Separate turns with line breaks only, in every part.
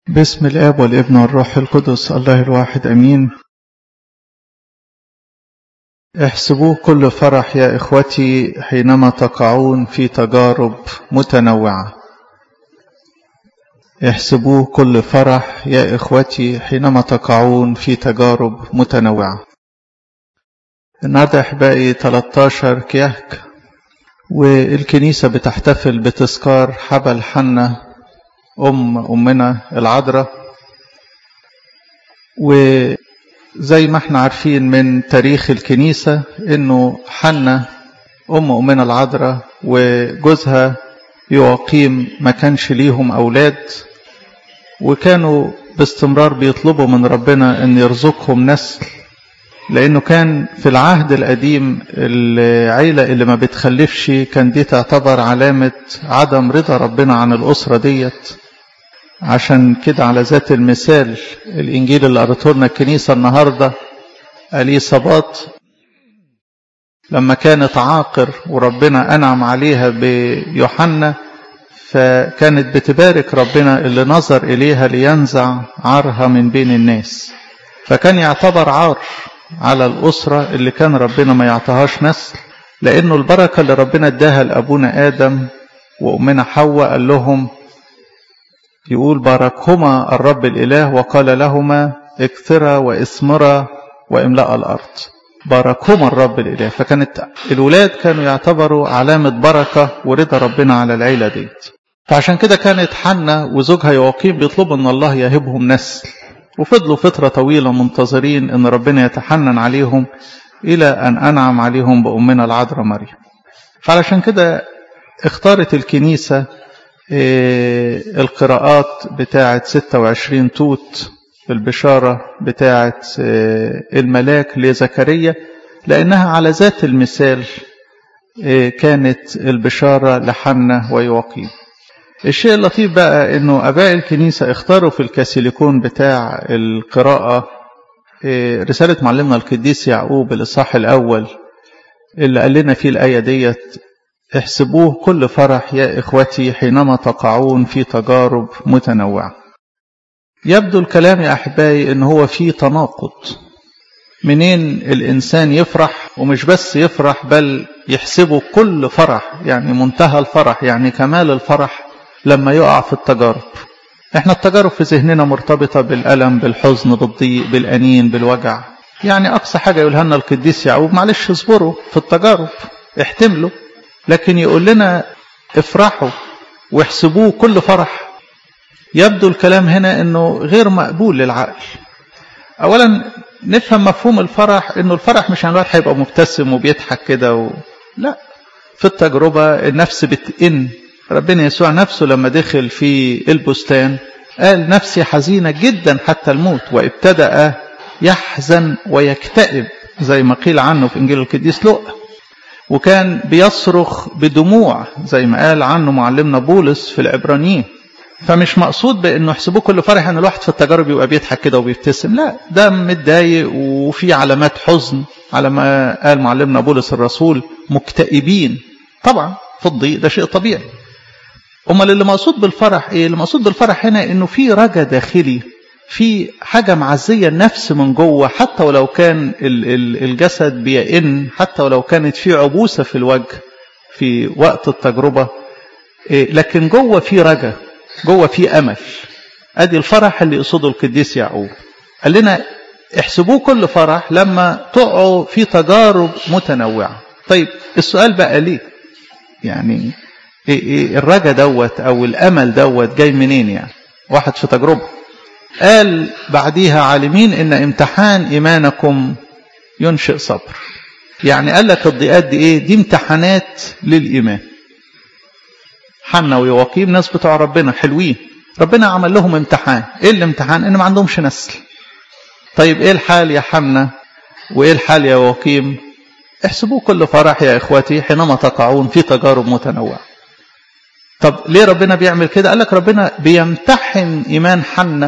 باسم الآب والابن والروح القدس الله الواحد أمين احسبوه كل فرح يا إخوتي حينما تقعون في تجارب متنوعة احسبوه كل فرح يا إخوتي حينما تقعون في تجارب متنوعة النهاردة أحبائي 13 كيهك والكنيسة بتحتفل بتذكار حبل حنة أم أمنا العذراء وزي ما احنا عارفين من تاريخ الكنيسة انه حنة أم أمنا العذراء وجوزها يواقيم ما كانش ليهم أولاد وكانوا باستمرار بيطلبوا من ربنا أن يرزقهم نسل لأنه كان في العهد القديم العيلة اللي ما بتخلفش كان دي تعتبر علامة عدم رضا ربنا عن الأسرة ديت عشان كده على ذات المثال الإنجيل اللي قرأته لنا الكنيسة النهاردة أليصابات لما كانت عاقر وربنا أنعم عليها بيوحنا فكانت بتبارك ربنا اللي نظر إليها لينزع عارها من بين الناس فكان يعتبر عار على الأسرة اللي كان ربنا ما يعطيهاش نسل لأنه البركة اللي ربنا اداها لأبونا آدم وأمنا حواء قال لهم يقول باركهما الرب الإله وقال لهما اكثرا واثمرا واملأ الأرض باركهما الرب الإله فكانت الولاد كانوا يعتبروا علامة بركة ورضا ربنا على العيلة ديت فعشان كده كانت حنة وزوجها يواقيم بيطلبوا ان الله يهبهم نسل وفضلوا فترة طويلة منتظرين ان ربنا يتحنن عليهم الى ان انعم عليهم بأمنا العذراء مريم فعلشان كده اختارت الكنيسة القراءات بتاعة 26 توت البشارة بتاعة الملاك لزكريا لأنها على ذات المثال كانت البشارة لحنة ويواقيم الشيء اللطيف بقى انه اباء الكنيسة اختاروا في الكاسيليكون بتاع القراءة رسالة معلمنا القديس يعقوب الاصحاح الاول اللي قال لنا فيه الاية ديت احسبوه كل فرح يا إخوتي حينما تقعون في تجارب متنوعة يبدو الكلام يا أحبائي إن هو فيه تناقض منين الإنسان يفرح ومش بس يفرح بل يحسبه كل فرح يعني منتهى الفرح يعني كمال الفرح لما يقع في التجارب احنا التجارب في ذهننا مرتبطة بالألم بالحزن بالضيق بالأنين بالوجع يعني أقصى حاجة يقولها لنا القديس يعقوب معلش اصبروا في التجارب احتملوا لكن يقول لنا افرحوا واحسبوه كل فرح يبدو الكلام هنا انه غير مقبول للعقل اولا نفهم مفهوم الفرح انه الفرح مش يعني الواحد هيبقى مبتسم وبيضحك كده و... لا في التجربة النفس بتئن ربنا يسوع نفسه لما دخل في البستان قال نفسي حزينة جدا حتى الموت وابتدأ يحزن ويكتئب زي ما قيل عنه في انجيل القديس لؤى وكان بيصرخ بدموع زي ما قال عنه معلمنا بولس في العبرانيين فمش مقصود بانه يحسبوه كل فرح ان الواحد في التجارب يبقى بيضحك كده وبيبتسم لا ده متضايق وفي علامات حزن على ما قال معلمنا بولس الرسول مكتئبين طبعا في الضيق ده شيء طبيعي امال اللي مقصود بالفرح ايه اللي مقصود بالفرح هنا انه في رجا داخلي في حاجة معزية النفس من جوه حتى ولو كان الجسد بيئن حتى ولو كانت في عبوسة في الوجه في وقت التجربة لكن جوه في رجا جوه في أمل أدي الفرح اللي يقصده القديس يعقوب قال لنا احسبوه كل فرح لما تقعوا في تجارب متنوعة طيب السؤال بقى ليه يعني الرجا دوت أو الأمل دوت جاي منين يعني واحد في تجربة قال بعديها عالمين ان امتحان ايمانكم ينشئ صبر يعني قال لك الضيقات دي ايه دي امتحانات للايمان حنا ويواقيم ناس بتوع ربنا حلوين ربنا عمل لهم امتحان ايه الامتحان ان ما عندهمش نسل طيب ايه الحال يا حنا وايه الحال يا يواقيم احسبوه كل فرح يا اخوتي حينما تقعون في تجارب متنوعه طب ليه ربنا بيعمل كده قال لك ربنا بيمتحن ايمان حنا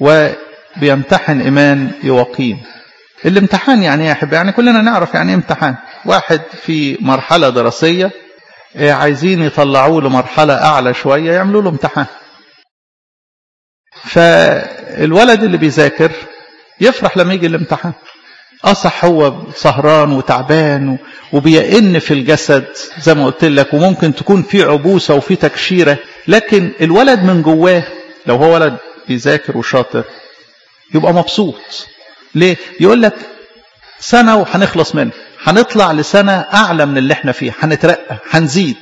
وبيمتحن إيمان يواقيم الامتحان يعني يا أحبة يعني كلنا نعرف يعني امتحان واحد في مرحلة دراسية عايزين يطلعوه لمرحلة أعلى شوية يعملوا له امتحان فالولد اللي بيذاكر يفرح لما يجي الامتحان أصح هو سهران وتعبان وبيئن في الجسد زي ما قلت لك وممكن تكون في عبوسة وفي تكشيرة لكن الولد من جواه لو هو ولد بيذاكر وشاطر يبقى مبسوط ليه؟ يقول لك سنة وهنخلص منها هنطلع لسنة أعلى من اللي احنا فيه هنترقى هنزيد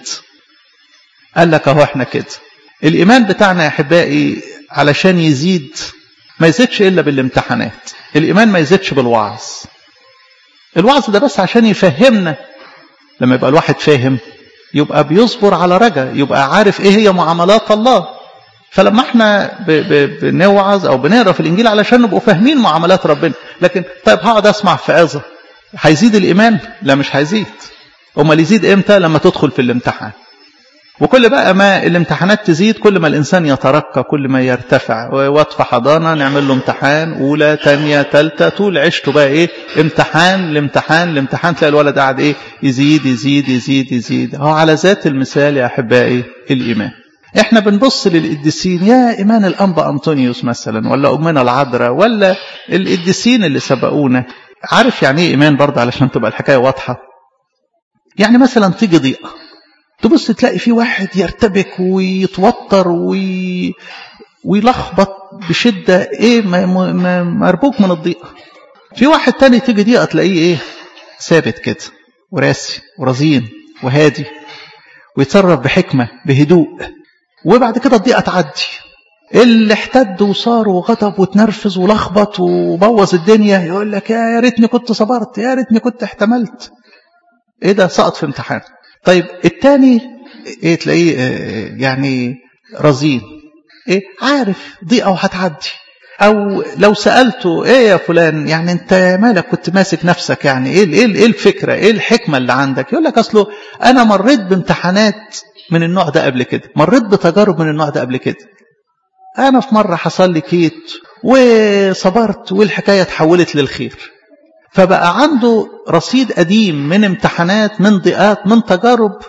قال لك اهو احنا كده الإيمان بتاعنا يا أحبائي علشان يزيد ما يزيدش إلا بالامتحانات الإيمان ما يزيدش بالوعظ الوعظ ده بس عشان يفهمنا لما يبقى الواحد فاهم يبقى بيصبر على رجا يبقى عارف ايه هي معاملات الله فلما احنا ب ب بنوعظ او بنقرا في الانجيل علشان نبقوا فاهمين معاملات ربنا لكن طيب هقعد اسمع في اذى هيزيد الايمان لا مش هيزيد امال يزيد امتى لما تدخل في الامتحان وكل بقى ما الامتحانات تزيد كل ما الإنسان يترقى كل ما يرتفع وطف حضانة نعمل له امتحان أولى تانية تالتة طول عشته بقى إيه امتحان لامتحان لامتحان تلاقي الولد قاعد إيه يزيد يزيد يزيد يزيد هو على ذات المثال يا أحبائي الإيمان احنا بنبص للقديسين يا إيمان الأنبا أنطونيوس مثلا ولا أمنا العذراء ولا القديسين اللي سبقونا عارف يعني ايه إيمان برضه علشان تبقى الحكاية واضحة يعني مثلا تيجي ضيقة تبص تلاقي في واحد يرتبك ويتوتر وي... ويلخبط بشدة ايه مربوك من الضيقة في واحد تاني تيجي ضيقة تلاقيه ايه ثابت كده وراسي ورزين وهادي ويتصرف بحكمة بهدوء وبعد كده الضيقة تعدي اللي احتد وصار وغضب وتنرفز ولخبط وبوظ الدنيا يقول لك يا ريتني كنت صبرت يا ريتني كنت احتملت ايه ده سقط في امتحان طيب الثاني ايه تلاقيه يعني رزين ايه عارف ضيقه وهتعدي او لو سالته ايه يا فلان يعني انت مالك كنت ماسك نفسك يعني ايه ايه ايه الفكره ايه الحكمه اللي عندك يقول لك اصله انا مريت بامتحانات من النوع ده قبل كده مريت بتجارب من النوع ده قبل كده انا في مره حصل لي كيت وصبرت والحكايه اتحولت للخير فبقى عنده رصيد قديم من امتحانات من ضيقات من تجارب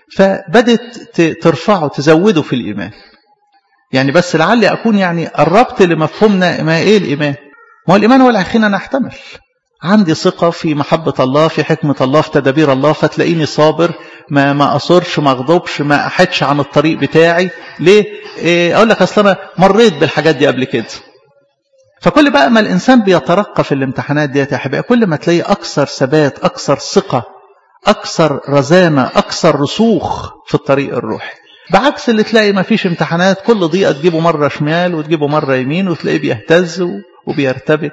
فبدت ترفعه تزوده في الإيمان يعني بس لعلي أكون يعني قربت لمفهومنا ما إيه الإيمان ما هو الإيمان هو اللي هيخلينا نحتمل عندي ثقة في محبة الله في حكمة الله في تدابير الله فتلاقيني صابر ما ما أصرش ما أغضبش ما أحدش عن الطريق بتاعي ليه إيه أقول لك أصل أنا مريت بالحاجات دي قبل كده فكل بقى ما الإنسان بيترقى في الامتحانات ديت يا حبايبي كل ما تلاقيه أكثر ثبات أكثر ثقة أكثر رزانة أكثر رسوخ في الطريق الروحي بعكس اللي تلاقي ما فيش امتحانات كل ضيقة تجيبه مرة شمال وتجيبه مرة يمين وتلاقيه بيهتز وبيرتبك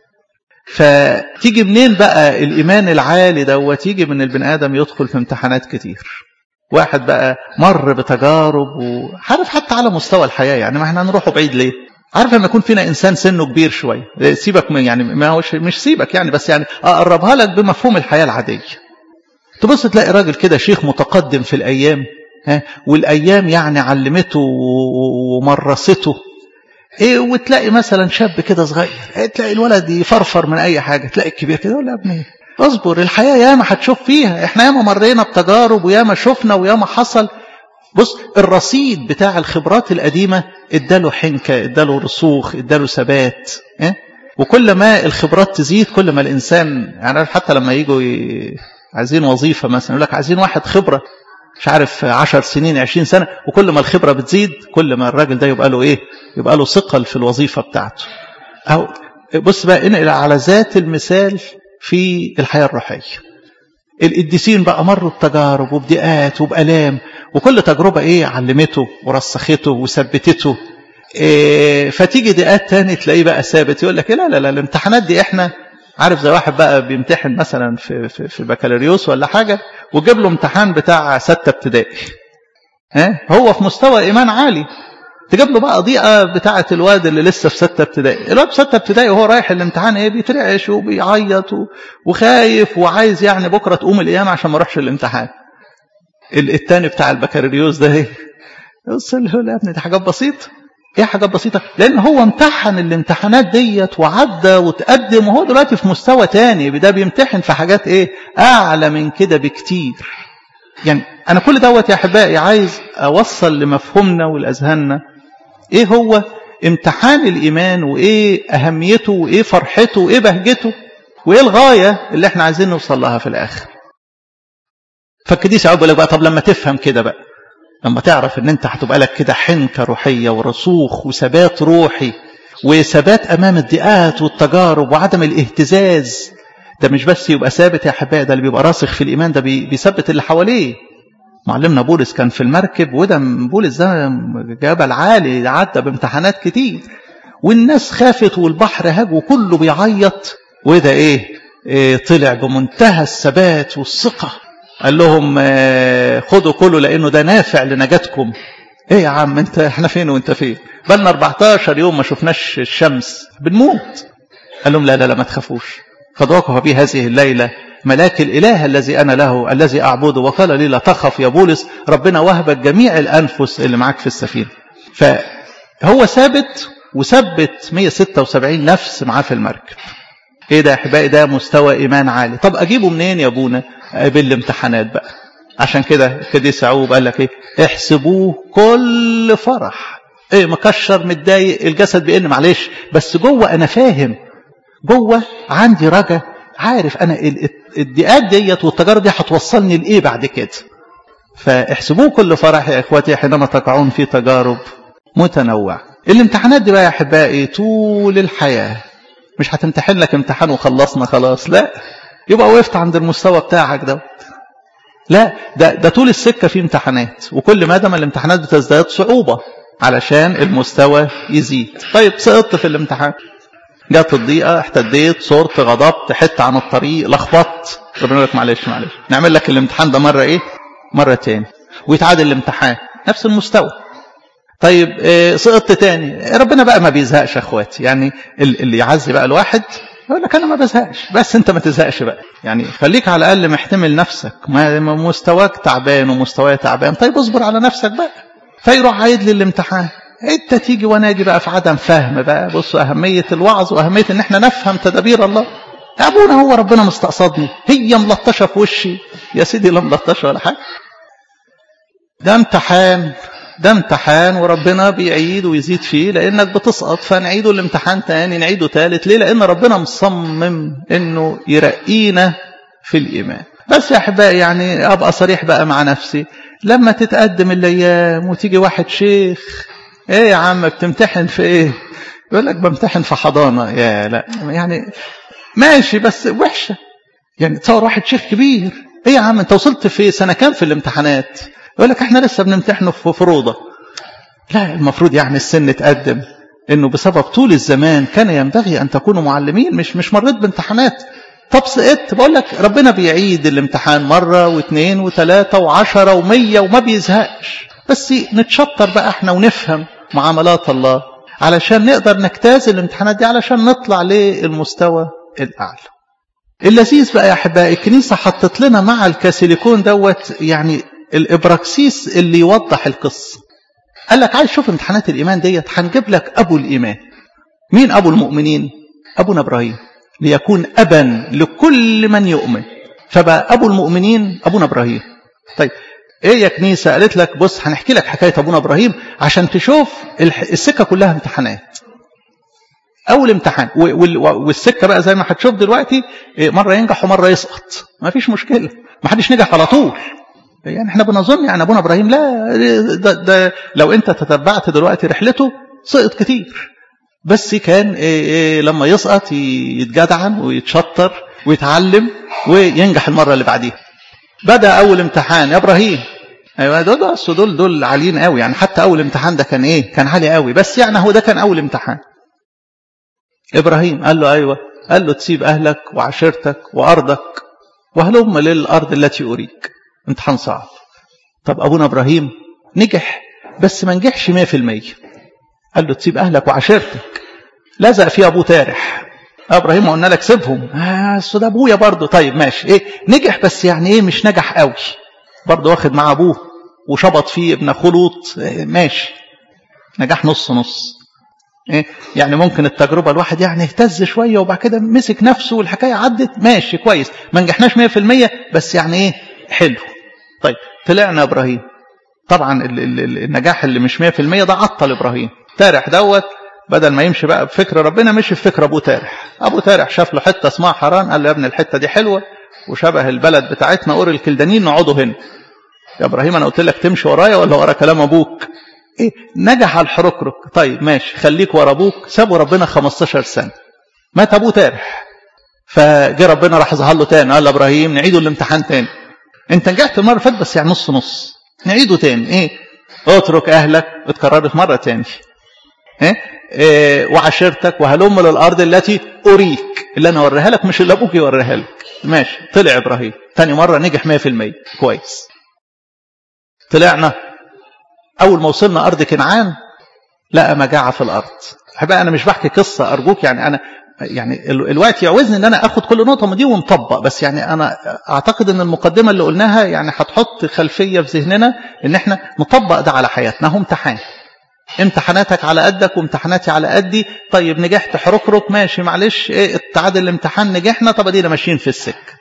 فتيجي منين بقى الإيمان العالي دوت يجي من البني آدم يدخل في امتحانات كتير واحد بقى مر بتجارب وعارف حتى على مستوى الحياة يعني ما احنا هنروحوا بعيد ليه عارف لما يكون فينا انسان سنه كبير شويه سيبك من يعني ما هوش مش سيبك يعني بس يعني اقربها لك بمفهوم الحياه العاديه تبص تلاقي راجل كده شيخ متقدم في الايام ها والايام يعني علمته ومرسته ايه وتلاقي مثلا شاب كده صغير إيه تلاقي الولد يفرفر من اي حاجه تلاقي الكبير كده يقول له يا ابني اصبر الحياه ياما هتشوف فيها احنا ياما مرينا بتجارب وياما شفنا وياما حصل بص الرصيد بتاع الخبرات القديمة اداله حنكة اداله رسوخ اداله ثبات إيه؟ وكل ما الخبرات تزيد كل ما الإنسان يعني حتى لما يجوا ي... عايزين وظيفة مثلا يقول لك عايزين واحد خبرة مش عارف 10 سنين 20 سنة وكل ما الخبرة بتزيد كل ما الراجل ده يبقى له ايه يبقى له ثقل في الوظيفة بتاعته أو بص بقى انقل على ذات المثال في الحياة الروحية القديسين بقى مروا بتجارب وبضيقات وبآلام وكل تجربة ايه علمته ورسخته وثبتته إيه فتيجي دقات تاني تلاقيه بقى ثابت يقول لك لا لا لا الامتحانات دي احنا عارف زي واحد بقى بيمتحن مثلا في في, في بكالوريوس ولا حاجة وجيب له امتحان بتاع ستة ابتدائي ها هو في مستوى ايمان عالي تجيب له بقى ضيقة بتاعة الواد اللي لسه في ستة ابتدائي الواد في ستة ابتدائي وهو رايح الامتحان ايه بيترعش وبيعيط وخايف وعايز يعني بكرة تقوم القيامة عشان ما اروحش الامتحان التاني بتاع البكالوريوس ده ايه بص له لا يا ابني دي حاجات بسيطة ايه حاجات بسيطة لان هو امتحن الامتحانات ديت وعدى وتقدم وهو دلوقتي في مستوى تاني ده بيمتحن في حاجات ايه اعلى من كده بكتير يعني انا كل دوت يا احبائي عايز اوصل لمفهومنا ولاذهاننا ايه هو امتحان الإيمان وإيه أهميته وإيه فرحته وإيه بهجته وإيه الغاية اللي احنا عايزين نوصل لها في الآخر فالكديس يعقوب يقول لك بقى طب لما تفهم كده بقى لما تعرف ان انت هتبقى لك كده حنكة روحية ورسوخ وثبات روحي وثبات امام الضيقات والتجارب وعدم الاهتزاز ده مش بس يبقى ثابت يا احبائي ده اللي بيبقى راسخ في الايمان ده بيثبت اللي حواليه معلمنا بولس كان في المركب وده بولس ده جبل عالي عدى بامتحانات كتير والناس خافت والبحر هاج وكله بيعيط وده ايه, إيه طلع بمنتهى الثبات والثقه قال لهم خدوا كله لانه ده نافع لنجاتكم ايه يا عم انت احنا فين وانت فين بلنا 14 يوم ما شفناش الشمس بنموت قال لهم لا لا لا ما تخافوش قد وقف بي هذه الليله ملاك الاله الذي انا له الذي اعبده وقال لي لا تخف يا بولس ربنا وهبك جميع الانفس اللي معاك في السفينه فهو ثابت وثبت 176 نفس معاه في المركب ايه ده يا احبائي ده مستوى ايمان عالي طب اجيبه منين يا ابونا بالامتحانات بقى عشان كده القديس يعقوب قال لك ايه احسبوه كل فرح ايه مكشر متضايق الجسد بيقل معلش بس جوه انا فاهم جوه عندي رجا عارف انا الضيقات ديت والتجارب دي هتوصلني لايه بعد كده فاحسبوه كل فرح يا اخواتي حينما تقعون في تجارب متنوعه الامتحانات دي بقى يا احبائي طول الحياه مش هتمتحن لك امتحان وخلصنا خلاص لا يبقى وقفت عند المستوى بتاعك ده لا ده ده طول السكه في امتحانات وكل ما دام الامتحانات بتزداد صعوبه علشان المستوى يزيد طيب سقطت في الامتحان جت الضيقه احتديت صرت غضبت حت عن الطريق لخبطت ربنا يقول لك معلش معلش نعمل لك الامتحان ده مره ايه مره تاني ويتعادل الامتحان نفس المستوى طيب إيه سقطت تاني ربنا بقى ما بيزهقش يا اخواتي يعني اللي يعزي بقى الواحد يقول لك انا ما بزهقش بس انت ما تزهقش بقى يعني خليك على الاقل محتمل نفسك ما مستواك تعبان ومستواي تعبان طيب اصبر على نفسك بقى فيروح عايد لي الامتحان انت تيجي وانا اجي بقى في عدم فهم بقى بصوا اهميه الوعظ واهميه ان احنا نفهم تدابير الله ابونا هو ربنا مستقصدني هي ملطشه في وشي يا سيدي لا ملطشه ولا حاجه ده امتحان ده امتحان وربنا بيعيد ويزيد فيه لانك بتسقط فنعيده الامتحان تاني نعيده تالت ليه لان ربنا مصمم انه يرقينا في الايمان بس يا احبائي يعني ابقى صريح بقى مع نفسي لما تتقدم الايام وتيجي واحد شيخ ايه يا عم بتمتحن في ايه يقول لك بمتحن في حضانه يا لا يعني ماشي بس وحشه يعني تصور واحد شيخ كبير ايه يا عم انت وصلت في سنه كام في الامتحانات يقول لك احنا لسه بنمتحنه في فروضه لا المفروض يعني السن تقدم انه بسبب طول الزمان كان ينبغي ان تكونوا معلمين مش مش مريت بامتحانات طب سقطت بقول لك ربنا بيعيد الامتحان مره واثنين وثلاثه وعشره ومية وما بيزهقش بس نتشطر بقى احنا ونفهم معاملات الله علشان نقدر نجتاز الامتحانات دي علشان نطلع للمستوى الاعلى اللذيذ بقى يا احبائي الكنيسه حطت لنا مع الكاسيليكون دوت يعني الابراكسيس اللي يوضح القصه قال لك عايز تشوف امتحانات الايمان ديت هنجيب لك ابو الايمان مين ابو المؤمنين ابونا ابراهيم ليكون ابا لكل من يؤمن فبقى ابو المؤمنين ابونا ابراهيم طيب ايه يا كنيسه قالت لك بص هنحكي لك حكايه ابونا ابراهيم عشان تشوف السكه كلها امتحانات اول امتحان والسكه بقى زي ما هتشوف دلوقتي مره ينجح ومره يسقط ما فيش مشكله ما حدش نجح على طول يعني احنا بنظن يعني ابونا ابراهيم لا ده, ده لو انت تتبعت دلوقتي رحلته سقط كتير بس كان إيه إيه لما يسقط يتجدعن ويتشطر ويتعلم وينجح المره اللي بعديها بدا اول امتحان يا ابراهيم ايوه دول دول دول, دول عاليين قوي يعني حتى اول امتحان ده كان ايه كان عالي قوي بس يعني هو ده كان اول امتحان ابراهيم قال له ايوه قال له تسيب اهلك وعشيرتك وارضك وهلم للارض التي اريك امتحان صعب طب ابونا ابراهيم نجح بس ما نجحش 100% قال له تسيب اهلك وعشيرتك لزق فيه ابوه تارح ابراهيم قلنا لك سيبهم آه ده ابويا برضه طيب ماشي ايه نجح بس يعني ايه مش نجح قوي برضه واخد مع ابوه وشبط فيه ابن اخوه لوط إيه ماشي نجاح نص نص إيه؟ يعني ممكن التجربة الواحد يعني اهتز شوية وبعد كده مسك نفسه والحكاية عدت ماشي كويس ما نجحناش 100% بس يعني ايه حلو طيب طلعنا ابراهيم طبعا ال ال ال النجاح اللي مش 100% ده عطل ابراهيم تارح دوت بدل ما يمشي بقى بفكر ربنا مشي بفكر ابوه تارح ابوه تارح شاف له حته اسمها حران قال له يا ابني الحته دي حلوه وشبه البلد بتاعتنا اور الكلدانيين نقعدوا هنا يا ابراهيم انا قلت لك تمشي ورايا ولا ورا كلام ابوك ايه نجح على الحركرك طيب ماشي خليك ورا ابوك سابوا ربنا 15 سنه مات ابوه تارح فجه ربنا راح ظهر له تاني قال له ابراهيم نعيدوا الامتحان تاني انت نجحت المره اللي فاتت بس يعني نص نص نعيده تاني ايه اترك اهلك اتكررت مره تاني ايه, إيه وعشيرتك وهلم للارض التي اريك اللي انا اوريها لك مش اللي ابوك يوريها لك ماشي طلع ابراهيم تاني مره نجح 100% كويس طلعنا اول ما وصلنا ارض كنعان لقى مجاعه في الارض بقى انا مش بحكي قصه ارجوك يعني انا يعني الوقت يعوزني ان انا اخد كل نقطه من دي ونطبق بس يعني انا اعتقد ان المقدمه اللي قلناها يعني هتحط خلفيه في ذهننا ان احنا نطبق ده على حياتنا هو امتحان امتحاناتك على قدك وامتحاناتي على قدي طيب نجحت حركرك ماشي معلش ايه التعادل الامتحان نجحنا طب ادينا ماشيين في السكه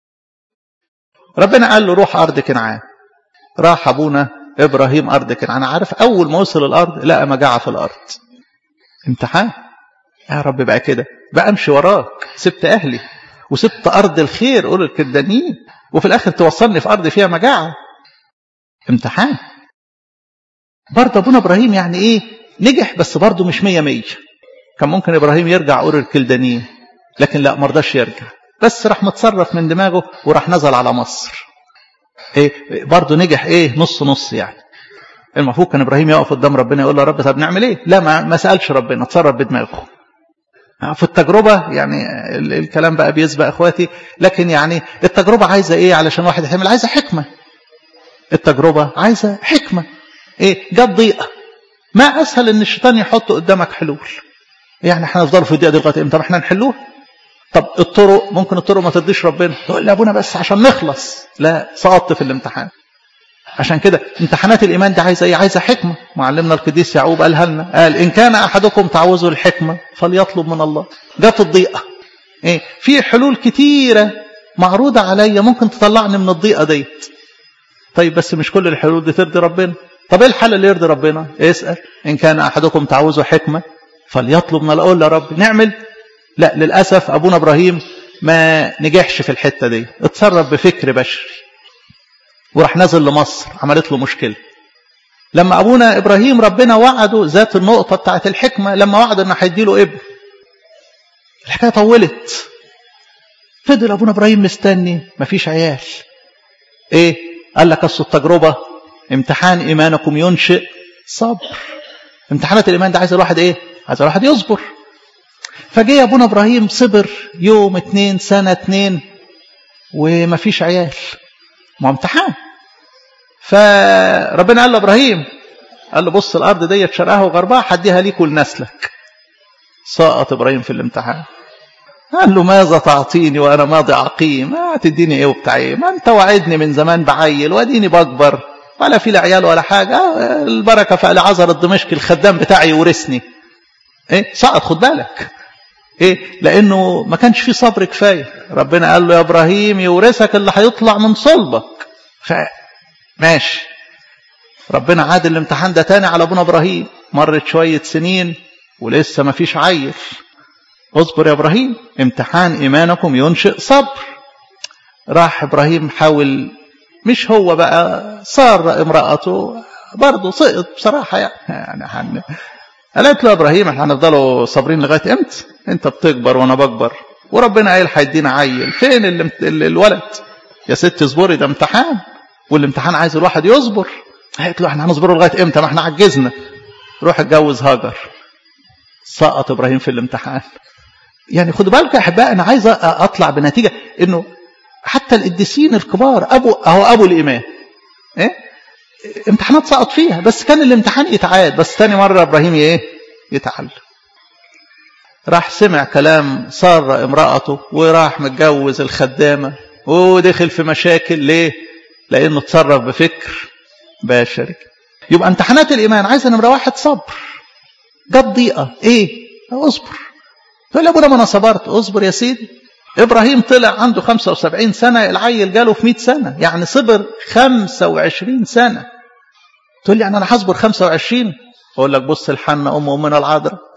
ربنا قال له روح ارض كنعان راح ابونا ابراهيم ارض كنعان عارف اول ما وصل الارض لقى مجاعه في الارض امتحان يا رب بقى كده بقى امشي وراك سبت اهلي وسبت ارض الخير قول الكردانيين وفي الاخر توصلني في ارض فيها مجاعه امتحان برضه ابونا ابراهيم يعني ايه نجح بس برضه مش مية مية كان ممكن ابراهيم يرجع اور الكلدانيين لكن لا مرضاش يرجع بس راح متصرف من دماغه وراح نزل على مصر ايه برضه نجح ايه نص نص يعني المفروض كان ابراهيم يقف قدام ربنا يقول له يا رب طب نعمل ايه لا ما, ما سالش ربنا اتصرف بدماغه في التجربة يعني الكلام بقى بيسبق اخواتي لكن يعني التجربة عايزة ايه علشان واحد يحمل عايزة حكمة التجربة عايزة حكمة ايه جت ضيقة ما اسهل ان الشيطان يحط قدامك حلول يعني احنا نفضل في الضيقة دي لغاية امتى ما احنا نحلوها طب الطرق ممكن الطرق ما تديش ربنا تقول لي ابونا بس عشان نخلص لا سقطت في الامتحان عشان كده امتحانات الايمان دي عايزه ايه عايزه حكمه معلمنا القديس يعقوب قالها لنا قال ان كان احدكم تعوزه الحكمه فليطلب من الله جت الضيقه ايه في حلول كتيره معروضه عليا ممكن تطلعني من الضيقه ديت طيب بس مش كل الحلول دي ترضي ربنا طب ايه الحل اللي يرضي ربنا اسال ان كان احدكم تعوزه حكمه فليطلب من الله يا رب نعمل لا للاسف ابونا ابراهيم ما نجحش في الحته دي اتصرف بفكر بشري وراح نازل لمصر عملت له مشكلة لما أبونا إبراهيم ربنا وعده ذات النقطة بتاعت الحكمة لما وعد أنه هيديله ابن الحكاية طولت فضل أبونا إبراهيم مستني مفيش عيال إيه قال لك أصل التجربة امتحان إيمانكم ينشئ صبر امتحانات الإيمان ده عايز الواحد إيه عايز الواحد يصبر فجه أبونا إبراهيم صبر يوم اتنين سنة اتنين ومفيش عيال ما امتحان فربنا قال له ابراهيم قال له بص الارض ديت شرقها وغربها هديها ليك ولنسلك سقط ابراهيم في الامتحان قال له ماذا تعطيني وانا ماضي عقيم ما تديني ايه وبتاع ايه ما انت وعدني من زمان بعيل واديني بكبر ولا في لا عيال ولا حاجه البركه في العذر الدمشقي الخدام بتاعي يورثني ايه سقط خد بالك ايه لانه ما كانش فيه صبر كفايه ربنا قال له يا ابراهيم يورثك اللي هيطلع من صلبك ف ماشي ربنا عاد الامتحان ده تاني على ابونا ابراهيم مرت شويه سنين ولسه ما فيش عيل اصبر يا ابراهيم امتحان ايمانكم ينشئ صبر راح ابراهيم حاول مش هو بقى صار امرأته برضه سقط بصراحة يعني, يعني حن... قالت له ابراهيم احنا هنفضلوا صابرين لغايه امتى؟ انت بتكبر وانا بكبر وربنا قايل هيدينا عيل فين اللي الولد؟ يا ست اصبري ده امتحان والامتحان عايز الواحد يصبر قالت له احنا هنصبره لغايه امتى؟ ما احنا عجزنا روح اتجوز هاجر سقط ابراهيم في الامتحان يعني خدوا بالكم يا احباء انا عايز اطلع بنتيجه انه حتى القديسين الكبار ابو اهو ابو الايمان ايه امتحانات سقط فيها بس كان الامتحان يتعاد بس تاني مرة إبراهيم ايه يتعلم راح سمع كلام سارة امرأته وراح متجوز الخدامة ودخل في مشاكل ليه لأنه اتصرف بفكر بشري يبقى امتحانات الإيمان عايزة نمرة واحد صبر جت ضيقة ايه اصبر تقول يا ابونا ما انا صبرت اصبر يا سيدي ابراهيم طلع عنده 75 سنة العيل جاله في 100 سنة يعني صبر 25 سنة تقول لي يعني انا هصبر 25 اقول لك بص الحنة ام امنا العذراء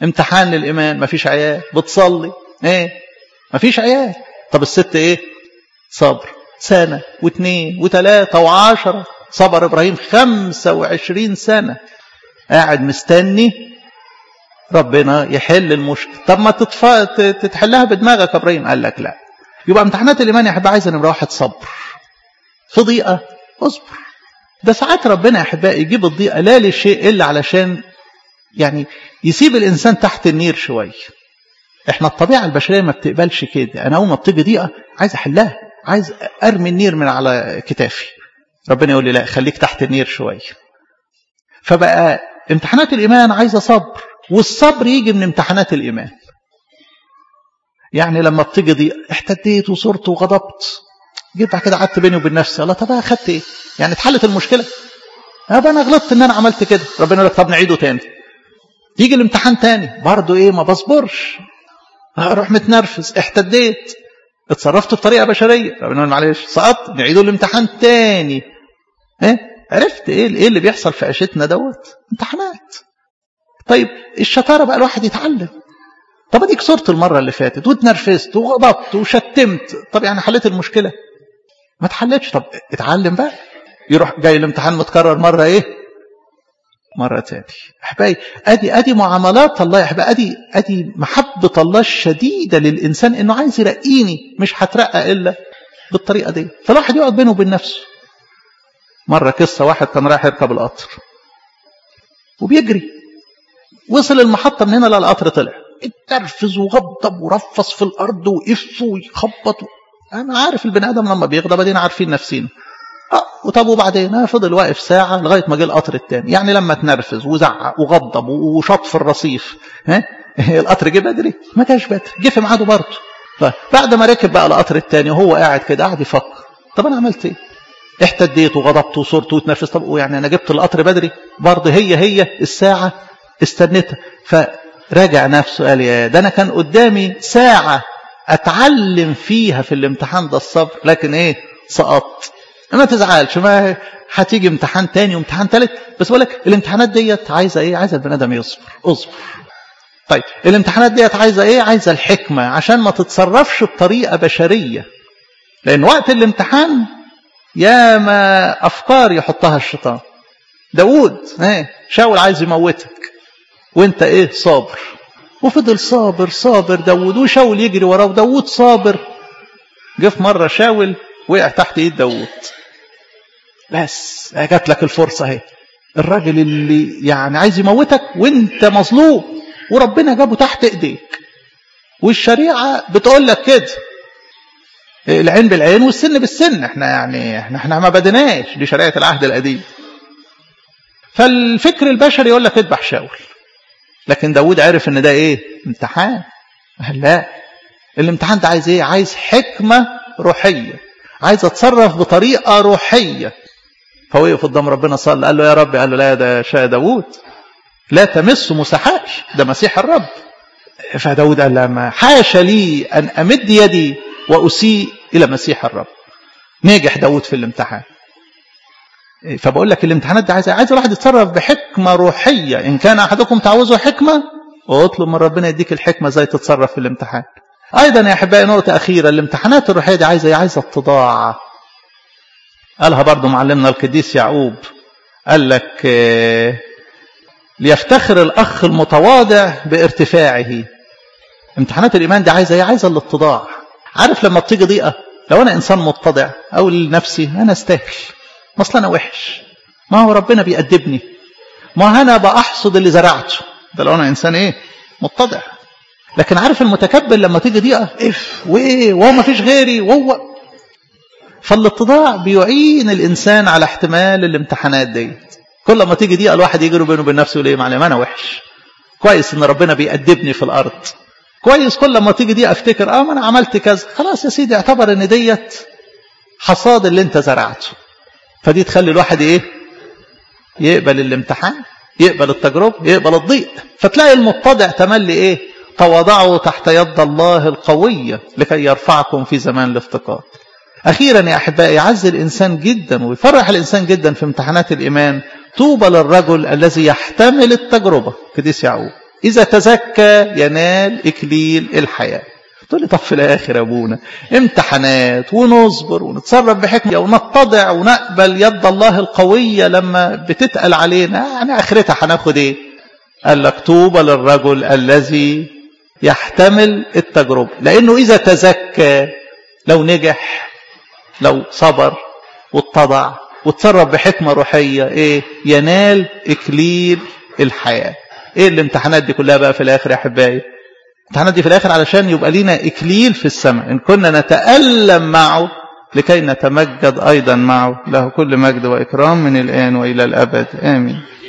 امتحان للإيمان مفيش عيال بتصلي ايه مفيش عيال طب الست ايه صبر سنة واثنين وثلاثة وعشرة صبر إبراهيم خمسة وعشرين سنة قاعد مستني ربنا يحل المشكلة طب ما تتف... تتحلها بدماغك يا إبراهيم قال لك لا يبقى امتحانات الإيمان يا أحبائي عايزة نمرة واحد صبر في ضيقة اصبر ده ساعات ربنا يا أحبائي يجيب الضيقة لا لشيء إلا علشان يعني يسيب الإنسان تحت النير شوية احنا الطبيعة البشرية ما بتقبلش كده أنا أول ما بتيجي ضيقة عايز أحلها عايز أرمي النير من على كتافي ربنا يقول لي لا خليك تحت النير شوية فبقى امتحانات الإيمان عايزة صبر والصبر يجي من امتحانات الإيمان يعني لما بتيجي ضيقة احتديت وصرت وغضبت جيت بعد كده قعدت بيني وبين نفسي الله طب اخدت ايه يعني اتحلت المشكله ابقى انا غلطت ان انا عملت كده ربنا يقول لك طب نعيده تاني يجي الامتحان تاني برضه ايه ما بصبرش اروح متنرفز احتديت اتصرفت بطريقه بشريه ربنا يقول معلش سقطت نعيده الامتحان تاني ايه عرفت ايه ايه اللي بيحصل في عيشتنا دوت امتحانات طيب الشطاره بقى الواحد يتعلم طب اديك صرت المره اللي فاتت واتنرفزت وغضبت وشتمت طب يعني حليت المشكله ما اتحلتش طب اتعلم بقى يروح جاي الامتحان متكرر مره ايه مره تاني احبائي ادي ادي معاملات الله يا احبائي ادي ادي محبه الله الشديده للانسان انه عايز يرقيني مش هترقى الا بالطريقه دي فالواحد يقعد بينه وبين نفسه مره قصه واحد كان رايح يركب القطر وبيجري وصل المحطه من هنا لا القطر طلع اتنرفز وغضب ورفص في الارض وقف ويخبط انا عارف البني ادم لما بيغضب ادينا عارفين نفسينا اه وطب وبعدين فضل واقف ساعه لغايه ما جه القطر الثاني يعني لما اتنرفز وزعق وغضب وشط في الرصيف ها القطر جه بدري ما جاش بدري جه في ميعاده برضه بعد ما ركب بقى القطر الثاني وهو قاعد كده قاعد يفكر طب انا عملت ايه احتديت وغضبت وصرت واتنرفزت طب يعني انا جبت القطر بدري برضه هي هي الساعه استنيتها فراجع نفسه قال يا ده انا كان قدامي ساعه اتعلم فيها في الامتحان ده الصبر لكن ايه سقطت ما تزعلش ما هتيجي امتحان تاني وامتحان تالت بس بقول لك الامتحانات ديت عايزه ايه عايزه البني ادم يصبر اصبر طيب الامتحانات ديت عايزه ايه عايزه الحكمه عشان ما تتصرفش بطريقه بشريه لان وقت الامتحان يا ما افكار يحطها الشيطان داوود ايه شاول عايز يموتك وانت ايه صابر وفضل صابر صابر داود وشاول يجري وراه وداود صابر جه في مرة شاول وقع تحت ايد داود بس جات لك الفرصة اهي الراجل اللي يعني عايز يموتك وانت مظلوم وربنا جابه تحت ايديك والشريعة بتقول لك كده العين بالعين والسن بالسن احنا يعني احنا احنا ما بدناش دي شريعة العهد القديم فالفكر البشري يقول لك اذبح شاول لكن داود عرف ان ده ايه امتحان لا الامتحان ده عايز ايه عايز حكمة روحية عايز اتصرف بطريقة روحية فوقف قدام ربنا صلى قال له يا رب قال له لا ده شاء داود لا تمس مسحاش ده مسيح الرب فداود قال لما حاشا لي أن أمد يدي وأسيء إلى مسيح الرب نجح داود في الامتحان فبقول لك الامتحانات دي عايز عايز الواحد يتصرف بحكمة روحية إن كان أحدكم تعوزه حكمة واطلب من ربنا يديك الحكمة ازاي تتصرف في الامتحان أيضا يا أحبائي نقطة أخيرة الامتحانات الروحية دي عايزة عايزة اتضاع قالها برضو معلمنا القديس يعقوب قال لك ليفتخر الأخ المتواضع بارتفاعه امتحانات الإيمان دي عايزة ايه عايزة الاتضاع عارف لما بتيجي ضيقة لو أنا إنسان متضع أقول لنفسي أنا استاهل ما أصل أنا وحش ما هو ربنا بيأدبني ما أنا بأحصد اللي زرعته ده لو أنا إنسان إيه متضع لكن عارف المتكبر لما تيجي ضيقة إف وإيه وهو ما فيش غيري وهو فالاتضاع بيعين الإنسان على احتمال الامتحانات دي كل ما تيجي ضيقة الواحد يجري بينه وبين نفسه يقول إيه معلم أنا وحش كويس إن ربنا بيأدبني في الأرض كويس كل ما تيجي دي افتكر اه ما انا عملت كذا خلاص يا سيدي اعتبر ان ديت حصاد اللي انت زرعته فدي تخلي الواحد ايه يقبل الامتحان يقبل التجربة يقبل الضيق فتلاقي المتضع تملي ايه تواضعوا تحت يد الله القوية لكي يرفعكم في زمان الافتقار أخيرا يا أحبائي يعز الإنسان جدا ويفرح الإنسان جدا في امتحانات الإيمان طوبى للرجل الذي يحتمل التجربة قديس يعقوب إذا تزكى ينال إكليل الحياة تقول لي طب في الآخر يا أبونا امتحانات ونصبر ونتصرف بحكمة ونتضع ونقبل يد الله القوية لما بتتقل علينا يعني آخرتها هناخد إيه قال لك طوبى للرجل الذي يحتمل التجربة لأنه إذا تزكى لو نجح لو صبر واتضع وتصرف بحكمة روحية إيه ينال إكليل الحياة إيه الامتحانات دي كلها بقى في الآخر يا أحبائي الامتحانات دي في الآخر علشان يبقى لنا إكليل في السماء إن كنا نتألم معه لكي نتمجد أيضا معه له كل مجد وإكرام من الآن وإلى الأبد آمين